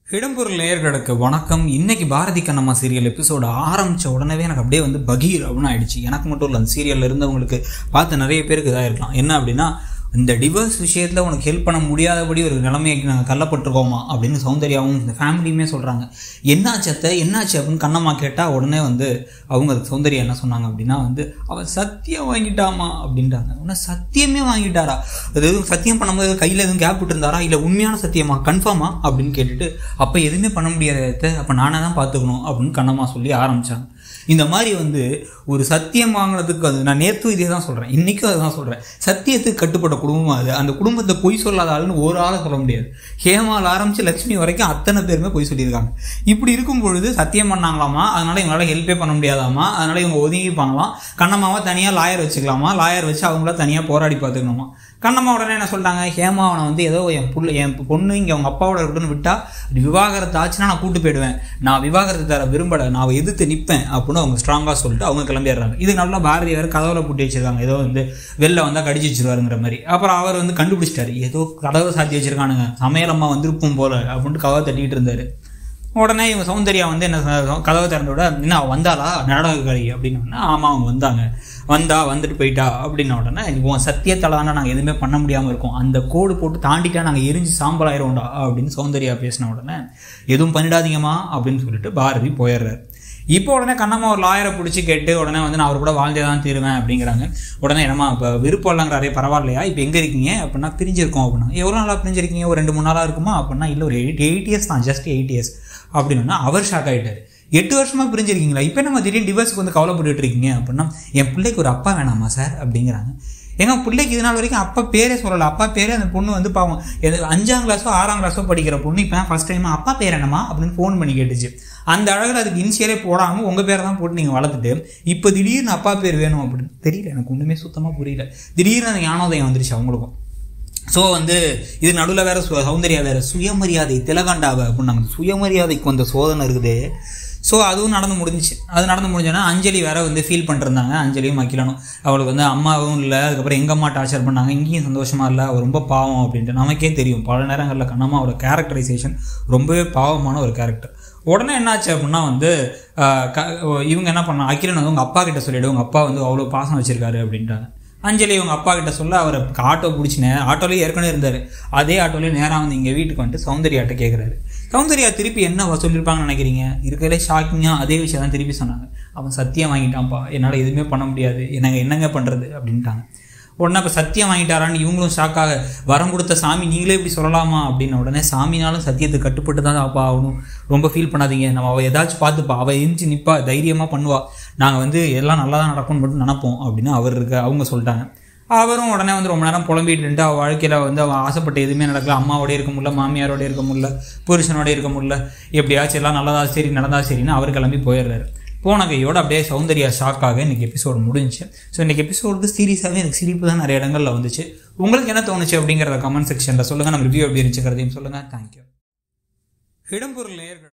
இடம்பொருள் நேயர்களுக்கு வணக்கம் இன்னைக்கு பாரதி கண்ணம்மா சீரியல் எபிசோடு ஆரம்பித்த உடனே எனக்கு அப்படியே வந்து பகீர் அப்படின்னு ஆயிடுச்சு எனக்கு மட்டும் இல்லை அந்த சீரியலில் இருந்தவங்களுக்கு பார்த்து நிறைய பேருக்கு இதாக இருக்கலாம் என்ன அப்படின்னா இந்த டிவோர்ஸ் விஷயத்தில் உனக்கு ஹெல்ப் பண்ண முடியாதபடி ஒரு நிலைமைக்கு நாங்கள் தள்ளப்பட்டிருக்கோமா அப்படின்னு சௌந்தர்யாவும் இந்த ஃபேமிலியுமே சொல்கிறாங்க என்னாச்சு அத்தை என்னாச்சு அப்படின்னு கண்ணம்மா கேட்டால் உடனே வந்து அவங்க சௌந்தர்யா என்ன சொன்னாங்க அப்படின்னா வந்து அவன் சத்தியம் வாங்கிட்டாமா அப்படின்றாங்க உடனே சத்தியமே வாங்கிட்டாரா அது எதுவும் சத்தியம் பண்ணும்போது கையில் எதுவும் கேப் விட்டுருந்தாரா இல்லை உண்மையான சத்தியமா கன்ஃபார்மா அப்படின்னு கேட்டுட்டு அப்போ எதுவுமே பண்ண முடியாத அப்போ நானே தான் பார்த்துக்கணும் அப்படின்னு கண்ணம்மா சொல்லி ஆரம்பித்தாங்க இந்த மாதிரி வந்து ஒரு சத்தியம் வாங்கினதுக்கு அது நான் நேற்று இதே தான் சொல்கிறேன் இன்றைக்கும் அதை தான் சொல்கிறேன் சத்தியத்துக்கு கட்டுப்பட்ட குடும்பம் அது அந்த குடும்பத்தை பொய் சொல்லாத ஆளுன்னு ஒரு ஆளை சொல்ல முடியாது ஹேமாவில் ஆரம்பித்து லட்சுமி வரைக்கும் அத்தனை பேருமே பொய் சொல்லியிருக்காங்க இப்படி இருக்கும் பொழுது சத்தியம் பண்ணாங்களாமா அதனால் இவங்களால ஹெல்ப்பே பண்ண முடியாதாமா அதனால் இவங்க ஒதுங்கிப்பாங்களாம் கண்ணம்மாவை தனியாக லாயர் வச்சுக்கலாமா லாயர் வச்சு அவங்கள தனியாக போராடி பார்த்துக்கணுமா கண்ணம்மா உடனே என்ன சொல்லிட்டாங்க ஹேமா அவனை வந்து ஏதோ என் புள்ள என் பொண்ணு இங்கே அவங்க அப்பாவோட இருக்கணும்னு விட்டா அப்படி விவாகரத்து ஆச்சுன்னா நான் கூட்டு போயிடுவேன் நான் விவாகரத்து தர விரும்பலை நான் எதிர்த்து நிற்பேன் அப்படின்னு அவங்க ஸ்ட்ராங்காக சொல்லிட்டு அவங்க கிளம்பிடுறாங்க இது நல்லா பாரதி வேறு கதவுல பூட்டி வச்சிருக்காங்க ஏதோ வந்து வெளில வந்தால் கடிச்சு வச்சிருவாருங்கிற மாதிரி அப்புறம் அவர் வந்து கண்டுபிடிச்சிட்டாரு ஏதோ கதவை சாத்தி வச்சிருக்கானுங்க சமையலம்மா வந்திருக்கும் போல அப்படின்ட்டு கதவை தட்டிக்கிட்டு இருந்தாரு உடனே இவங்க சௌந்தர்யா வந்து என்ன சொ- கதவை திறந்த விட என்ன அவ வந்தாளா நாடகக்காரி அப்படின்னு ஆமாம் அவங்க வந்தாங்க வந்தா வந்துட்டு போயிட்டா அப்படின்ன உடனே உன் சத்தியத்தால் தானே நாங்கள் எதுவுமே பண்ண முடியாமல் இருக்கோம் அந்த கோடு போட்டு தாண்டிட்டா நாங்கள் எரிஞ்சு சாம்பல் ஆயிரோம்டா அப்படின்னு சௌந்தர்யா பேசின உடனே எதுவும் பண்ணிடாதீங்கம்மா அப்படின்னு சொல்லிட்டு பாரதி போயிடுறாரு இப்போ உடனே கண்ணம்மா ஒரு லாயரை பிடிச்சி கேட்டு உடனே வந்து நான் அவர் கூட வாழ்ந்தே தான் தீருவேன் அப்படிங்கிறாங்க உடனே என்னம்மா இப்போ விருப்பம் இல்லைங்கிறாரே பரவாயில்லையா இப்போ எங்கே இருக்கீங்க அப்படின்னா பிரிஞ்சிருக்கோம் அப்படின்னா எவ்வளோ நாளாக பிரிஞ்சிருக்கீங்க ஒரு ரெண்டு மூணு நாளாக இருக்குமா அப்படின்னா இல்லை ஒரு எயிட் எயிட் இயர்ஸ் தான் ஜஸ்ட் எயிட் இயர்ஸ் அப்படின்னா அவர் ஷாக் ஆகிட்டார் எட்டு வருஷமா பிரிஞ்சிருக்கீங்களா இப்போ நம்ம திடீர்னு டிவோர்ஸ்க்கு வந்து கவலைப்பட்டுட்டு இருக்கீங்க அப்படின்னா என் பிள்ளைக்கு ஒரு அப்பா வேணாமா சார் அப்படிங்கிறாங்க ஏங்க பிள்ளைக்கு இது நாள் வரைக்கும் அப்பா பேரே சொல்லலை அப்பா பேரே அந்த பொண்ணு வந்து பாவம் எது அஞ்சாம் கிளாஸோ ஆறாம் கிளாஸோ படிக்கிற பொண்ணு இப்போ ஃபஸ்ட் டைம் அப்பா பேர் என்னம்மா அப்படின்னு ஃபோன் பண்ணி கேட்டுச்சு அந்த அழகில் அதுக்கு இனிஷியலே போடாமல் உங்கள் பேரை தான் போட்டு நீங்கள் வளர்த்துட்டு இப்போ திடீர்னு அப்பா பேர் வேணும் அப்படின்னு தெரியல எனக்கு ஒன்றுமே சுத்தமாக புரியல திடீர்னு அந்த ஞானோதயம் வந்துருச்சு அவங்களுக்கும் ஸோ வந்து இது நடுவில் வேற சு- சௌந்தர்யா வேற சுயமரியாதை திலகாண்டாவை அப்படின்னாங்க சுயமரியாதைக்கு வந்த சோதனை இருக்குதே ஸோ அதுவும் நடந்து முடிஞ்சுச்சு அது நடந்து முடிஞ்சோன்னா அஞ்சலி வேற வந்து ஃபீல் பண்ணிருந்தாங்க அஞ்சலியும் அக்கிலனும் அவளுக்கு வந்து அம்மாவும் இல்லை அதுக்கப்புறம் எங்கள் அம்மா டார்ச்சர் பண்ணாங்க இங்கேயும் சந்தோஷமா இல்லை அவ ரொம்ப பாவம் அப்படின்ட்டு நமக்கே தெரியும் பல நேரங்களில் கண்ணம்மாவோட கேரக்டரைசேஷன் ரொம்பவே பாவமான ஒரு கேரக்டர் உடனே என்னாச்சு அப்படின்னா வந்து ஆஹ், க- இவங்க என்ன பண்ணாங்க அகிலன் வந்து உங்கள் அப்பா கிட்ட சொல்லிவிடு உங்கள் அப்பா வந்து அவ்வளோ பாசம் வச்சிருக்காரு அப்படின்ட்டாங்க அஞ்சலி இவங்க அப்பா கிட்ட சொல்ல அவர் ஆட்டோ பிடிச்சினேன் ஆட்டோலேயே ஏற்கனவே இருந்தார் அதே ஆட்டோலேயே நேராக வந்து இங்கே வீட்டுக்கு வந்துட்டு சௌந்தர்யாட்ட கேட்குறாரு சௌந்தர்யா திருப்பி என்ன வ- சொல்லியிருப்பாங்கன்னு நினைக்கிறீங்க இருக்கிறதே ஷாக்கிங்காக அதே விஷயம் தான் திருப்பி சொன்னாங்க அவன் சத்தியம் வாங்கிட்டான்ப்பா என்னால் எதுவுமே பண்ண முடியாது எனக்கு என்னங்க பண்ணுறது அப்படின்ட்டாங்க உடனே இப்போ சத்தியம் வாங்கிட்டாரான்னு இவங்களும் ஷாக்காக வரம் கொடுத்த சாமி நீங்களே இப்படி சொல்லலாமா அப்படின்ன உடனே சாமினாலும் சத்தியத்துக்கு கட்டுப்பட்டு தான் அப்பா ஆகணும் ரொம்ப ஃபீல் பண்ணாதீங்க நம்ம அவள் ஏதாச்சும் பார்த்துப்பா அவள் எரிஞ்சு நிற்பா தைரியமாக பண்ணுவா நாங்கள் வந்து எல்லாம் நல்லா தான் நடக்கும்னு மட்டும் நினைப்போம் அப்படின்னு அவர் இருக்க அவங்க சொல்லிட்டாங்க அவரும் உடனே வந்து ரொம்ப நேரம் புலம்பிட்டு இருந்துட்டு அவள் வாழ்க்கையில் வந்து அவள் ஆசைப்பட்ட எதுவுமே நடக்கல அம்மாவோட இருக்க முடியல மாமியாரோட இருக்க முடியல புருஷனோட இருக்க முடியல எப்படியாச்சும் எல்லாம் நல்லதா சரி நடந்தா சரின்னு அவர் கிளம்பி போயிடுறாரு போன கையோட அப்படியே சௌந்தர்யா ஷாக்காக இன்னைக்கு எபிசோடு முடிஞ்சுச்சு ஸோ இன்னைக்கு எபிசோடு சீரியஸாகவே எனக்கு சிரிப்பு தான் நிறைய இடங்கள்ல வந்துச்சு உங்களுக்கு என்ன தோணுச்சு அப்படிங்கிறத கமெண்ட் செக்ஷனில் சொல்லுங்கள் நம்ம ரிவ்யூ எப்படி இருந்துச்சுங்கிறதையும் சொல்லுங்கள் தேங்க்யூ இடம்பொருள் நேயர்கள்